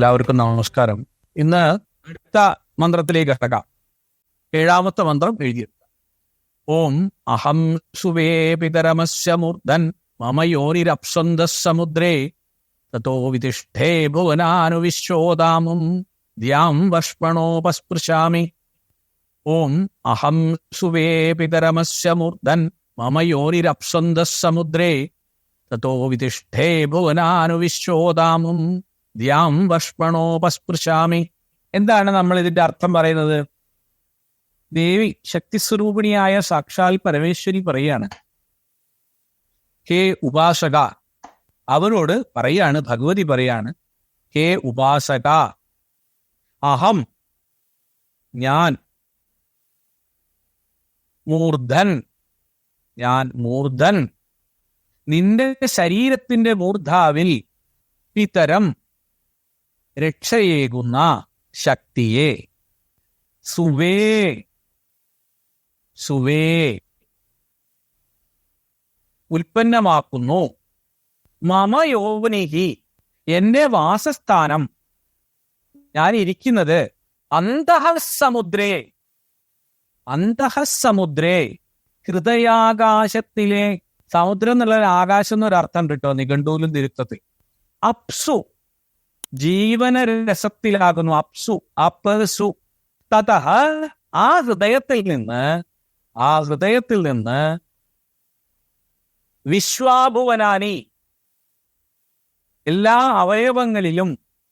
എല്ലാവർക്കും നമസ്കാരം ഇന്ന് അടുത്ത മന്ത്രത്തിലേക്ക് കടക്കാം ഏഴാമത്തെ മന്ത്രം എഴുതിയെടുക്കാം ഓം അഹം സുവേ പിതരമസ്യ മൂർധൻ മമ യോനിരപ്സന്ത സമുദ്രേ തതോ വിതിഷ്ഠേ ഭുവനാനുവിശ്വോദാമും ദ്യാം വഷ്മണോപസ്പൃശാമി ഓം അഹം സുവേ പിതരമസ്യ മൂർധൻ മമ യോനിരപ്സന്ത സമുദ്രേ തതോ വിതിഷ്ഠേ ഭുവനാനുവിശ്വോദാമും ദ്യാം വഷ്മണോപസ്പൃശാമി എന്താണ് നമ്മൾ ഇതിന്റെ അർത്ഥം പറയുന്നത് ദേവി ശക്തിസ്വരൂപിണിയായ സാക്ഷാൽ പരമേശ്വരി പറയാണ് ഹേ ഉപാസക അവരോട് പറയാണ് ഭഗവതി പറയാണ് ഹേ ഉപാസക അഹം ഞാൻ മൂർധൻ ഞാൻ മൂർധൻ നിന്റെ ശരീരത്തിന്റെ മൂർധാവിൽ ഇത്തരം രക്ഷയേകുന്ന ശക്തിയെ സുവേ സുവേ ഉൽപ്പന്നമാക്കുന്നു മമ യോവനിഹി എന്റെ വാസസ്ഥാനം ഞാൻ ഇരിക്കുന്നത് അന്തഃസമുദ്രേ അന്തഃസമുദ്രേ ഹൃദയാകാശത്തിലെ സമുദ്രം എന്നുള്ള ഒരു ആകാശം എന്നൊരു അർത്ഥം കിട്ടോ നിഘണ്ടൂലും തിരുത്തത്തിൽ അപ്സു ജീവന രസത്തിലാകുന്നു അപ്സു അപ്പസു തത ആ ഹൃദയത്തിൽ നിന്ന് ആ ഹൃദയത്തിൽ നിന്ന് വിശ്വാഭുവനാനി എല്ലാ അവയവങ്ങളിലും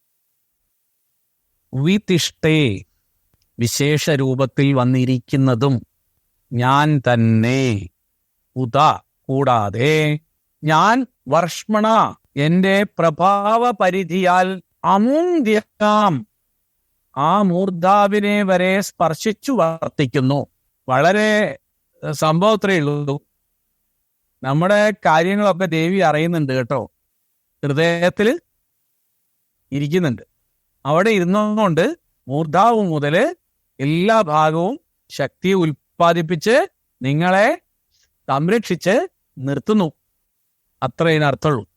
വിതിഷ്ഠേ വിശേഷ രൂപത്തിൽ വന്നിരിക്കുന്നതും ഞാൻ തന്നെ ഉത കൂടാതെ ഞാൻ വർഷ്മണ എന്റെ പ്രഭാവ പരിധിയാൽ അമുന്ത്യാം ആ മൂർധാവിനെ വരെ സ്പർശിച്ചു വർത്തിക്കുന്നു വളരെ സംഭവത്രേ ഉള്ളൂ നമ്മുടെ കാര്യങ്ങളൊക്കെ ദേവി അറിയുന്നുണ്ട് കേട്ടോ ഹൃദയത്തിൽ ഇരിക്കുന്നുണ്ട് അവിടെ ഇരുന്നുകൊണ്ട് മൂർധാവ് മുതൽ എല്ലാ ഭാഗവും ശക്തി ഉൽപ്പാദിപ്പിച്ച് നിങ്ങളെ സംരക്ഷിച്ച് നിർത്തുന്നു അത്ര ഇതിനർത്ഥമുള്ളൂ